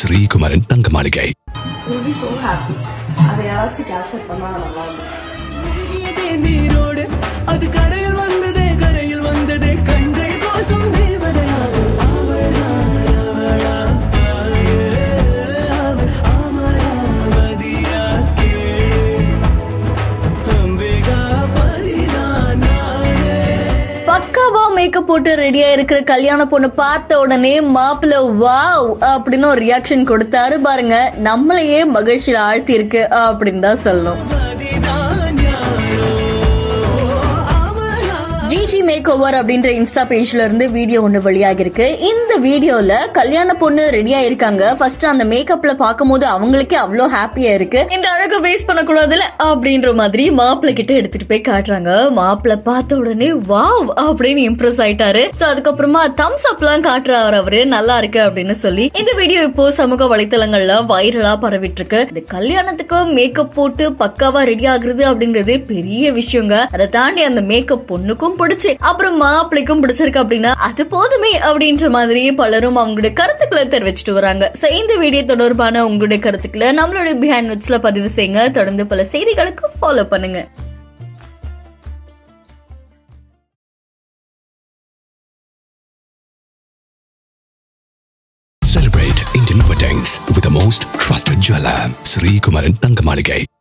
ஸ்ரீகுமரன் தங்க மாளிகை will be so happy அதை யாராச்சும் கேப்சர் பண்ணா நல்லா இருக்கும் பெரியதே நீரோடு அது கரையில் வந்ததே கரையில் வந்ததே கண்கள் கோசம் வீழ்வதையா அவளா அவளா தாயே, அவள் அமராவதியா கேளு அம்பிகா பதிதான் நானே பக்காவா மேக்கப் போட்டு ரெடியா இருக்கிற கல்யாண பொண்ணு பார்த்த உடனே மாப்பிள்ள வாவ் அப்படின்னு ஒரு ரியாக்ஷன் கொடுத்தாரு பாருங்க நம்மளையே மகிழ்ச்சியில ஆழ்த்தி இருக்கு அப்படின்னு தான் சொல்லணும் பதிதான் யாரோ அவளா ஜிஜி மேக் ஓவர் அப்படின்ற இன்ஸ்டா பேஜ்ல இருந்து வீடியோ ஒண்ணு வெளியாகி இருக்கு இந்த வீடியோல கல்யாண பொண்ணு ரெடியா இருக்காங்க ஃபர்ஸ்ட் அந்த மேக்கப்ல பார்க்கும்போது அவங்களுக்கே அவ்வளோ ஹாப்பியா இருக்கு இந்த அழகு வேஸ்ட் பண்ணக்கூடாதுல அப்படின்ற மாதிரி மாப்பிள்ளை கிட்ட எடுத்துட்டு போய் காட்டுறாங்க மாப்பிள்ளை பார்த்த உடனே வாவ் அப்படின்னு இம்ப்ரெஸ் ஆயிட்டாரு சோ அதுக்கப்புறமா தம்ஸ் அப்லாம் காட்டுறாரு அவரு நல்லா இருக்கு அப்படின்னு சொல்லி இந்த வீடியோ இப்போ சமூக வலைத்தளங்கள்ல வைரலா பரவிட்டு இருக்கு இந்த கல்யாணத்துக்கு மேக்கப் போட்டு பக்காவா ரெடி ஆகுறது அப்படின்றது பெரிய விஷயங்க அதை தாண்டி அந்த மேக்கப் பொண்ணுக்கும் பிடிச்சு அப்புறம் மாப்பிள்ளைக்கும் பிடிச்சிருக்கு அப்படின்னா அது போதுமே அப்படின்ற மாதிரி பலரும் அவங்களுடைய கருத்துக்களை தெரிவிச்சிட்டு வராங்க சோ இந்த வீடியோ தொடர்பான உங்களுடைய கருத்துக்களை நம்மளுடைய பிஹைண்ட் நோட்ஸ்ல பதிவு செய்யுங்க தொடர்ந்து பல செய்திகளுக்கு ஃபாலோ பண்ணுங்க Celebrate Indian weddings with the most trusted jeweler, Sri Kumaran Tanga Maligai.